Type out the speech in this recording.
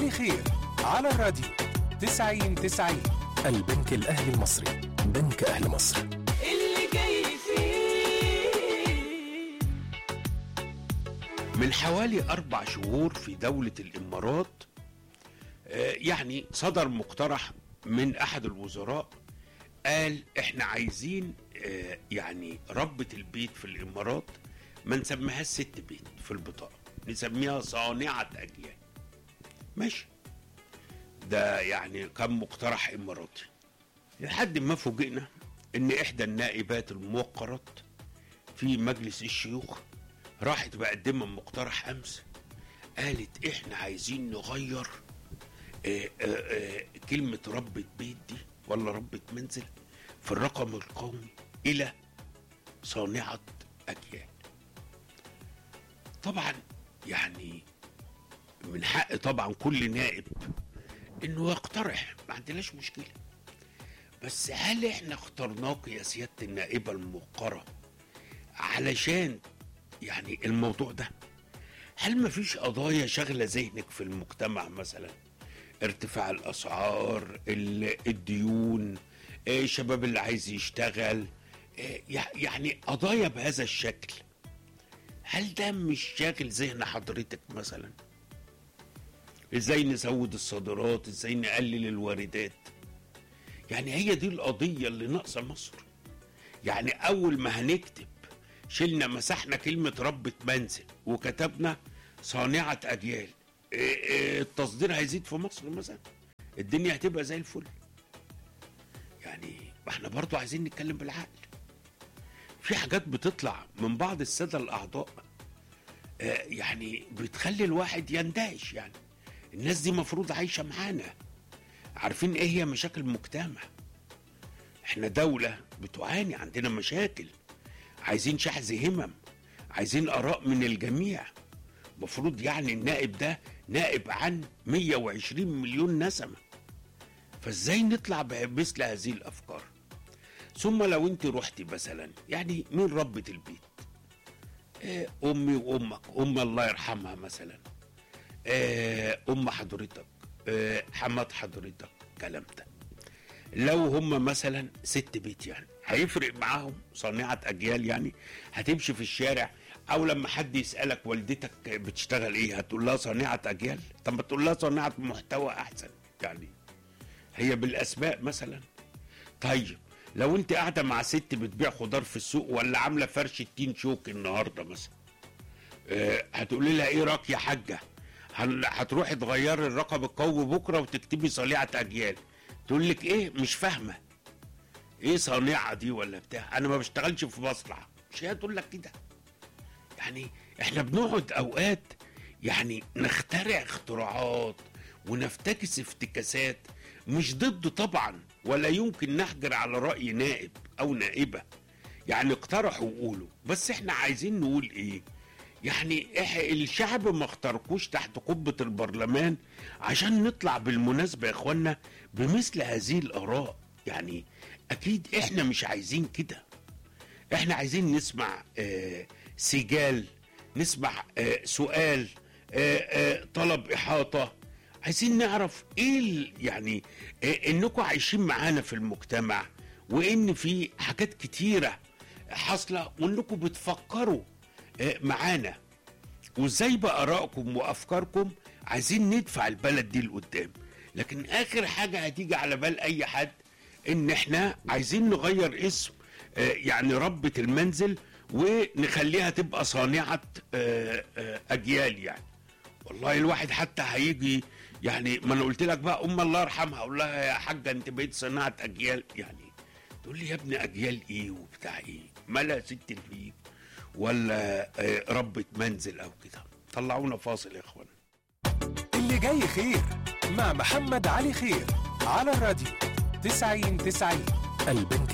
جاي خير على الراديو 90 90 البنك الأهلي المصري بنك أهل مصر اللي جاي فيه من حوالي أربع شهور في دولة الإمارات آه، يعني صدر مقترح من أحد الوزراء قال إحنا عايزين آه، يعني ربة البيت في الإمارات ما نسميهاش ست بيت في البطاقة نسميها صانعة أجيال ماشي ده يعني كان مقترح إماراتي لحد ما فوجئنا إن إحدى النائبات الموقرات في مجلس الشيوخ راحت مقدمه مقترح امس قالت احنا عايزين نغير آه، آه، آه، كلمه ربة بيت دي ولا ربة منزل في الرقم القومي الى صانعة اجيال طبعا يعني من حق طبعا كل نائب انه يقترح ما عندناش مشكله بس هل احنا اخترناك يا سياده النائبه الموقره علشان يعني الموضوع ده هل ما فيش قضايا شغله ذهنك في المجتمع مثلا ارتفاع الاسعار ال- الديون آه، الشباب اللي عايز يشتغل آه، يع- يعني قضايا بهذا الشكل هل ده مش شاغل ذهن حضرتك مثلا ازاي نزود الصادرات ازاي نقلل الواردات يعني هي دي القضيه اللي ناقصه مصر يعني اول ما هنكتب شلنا مسحنا كلمة ربة منزل وكتبنا صانعة أجيال إيه إيه التصدير هيزيد في مصر مثلا الدنيا هتبقى زي الفل يعني ما احنا برضو عايزين نتكلم بالعقل في حاجات بتطلع من بعض السادة الأعضاء آه، يعني بتخلي الواحد يندهش يعني الناس دي مفروض عايشة معانا عارفين ايه هي مشاكل المجتمع احنا دولة بتعاني عندنا مشاكل عايزين شحذ همم عايزين اراء من الجميع مفروض يعني النائب ده نائب عن 120 مليون نسمه فازاي نطلع بمثل هذه الافكار ثم لو انت رحتي مثلا يعني مين ربة البيت آه، امي وامك ام الله يرحمها مثلا آه، ام حضرتك آه، حمات حضرتك الكلام ده لو هم مثلا ست بيت يعني هيفرق معاهم صانعة أجيال يعني هتمشي في الشارع أو لما حد يسألك والدتك بتشتغل إيه هتقول لها صانعة أجيال طب ما تقول لها صانعة محتوى أحسن يعني هي بالأسماء مثلا طيب لو أنت قاعدة مع ست بتبيع خضار في السوق ولا عاملة فرش التين شوك النهاردة مثلا آه، هتقولي لها ايه رايك يا حاجه هل- هتروحي تغيري الرقم القومي بكره وتكتبي صانعه اجيال تقول لك ايه مش فاهمه ايه صانعه دي ولا بتاع انا ما بشتغلش في مصنع مش هي تقول لك كده يعني احنا بنقعد اوقات يعني نخترع اختراعات ونفتكس افتكاسات مش ضد طبعا ولا يمكن نحجر على راي نائب او نائبه يعني اقترحوا وقولوا بس احنا عايزين نقول ايه يعني إح الشعب ما اختاركوش تحت قبة البرلمان عشان نطلع بالمناسبة يا اخوانا بمثل هذه الآراء يعني أكيد احنا مش عايزين كده احنا عايزين نسمع آه سجال نسمع آه سؤال آه آه طلب إحاطة عايزين نعرف ايه ال- يعني آه انكم عايشين معانا في المجتمع وان في حاجات كتيرة حاصلة وانكم بتفكروا آه معانا وازاي بقى ارائكم وافكاركم عايزين ندفع البلد دي لقدام لكن اخر حاجه هتيجي على بال اي حد ان احنا عايزين نغير اسم آه، يعني ربة المنزل ونخليها تبقى صانعة آه، آه، اجيال يعني والله الواحد حتى هيجي يعني ما انا قلت لك بقى ام الله يرحمها اقول لها يا حاجه انت بقيت صناعه اجيال يعني تقول لي يا ابني اجيال ايه وبتاع ايه ملا ست البيت ولا آه، ربة منزل او كده طلعونا فاصل يا اخوانا اللي جاي خير مع محمد علي خير على الراديو 90 90 البنك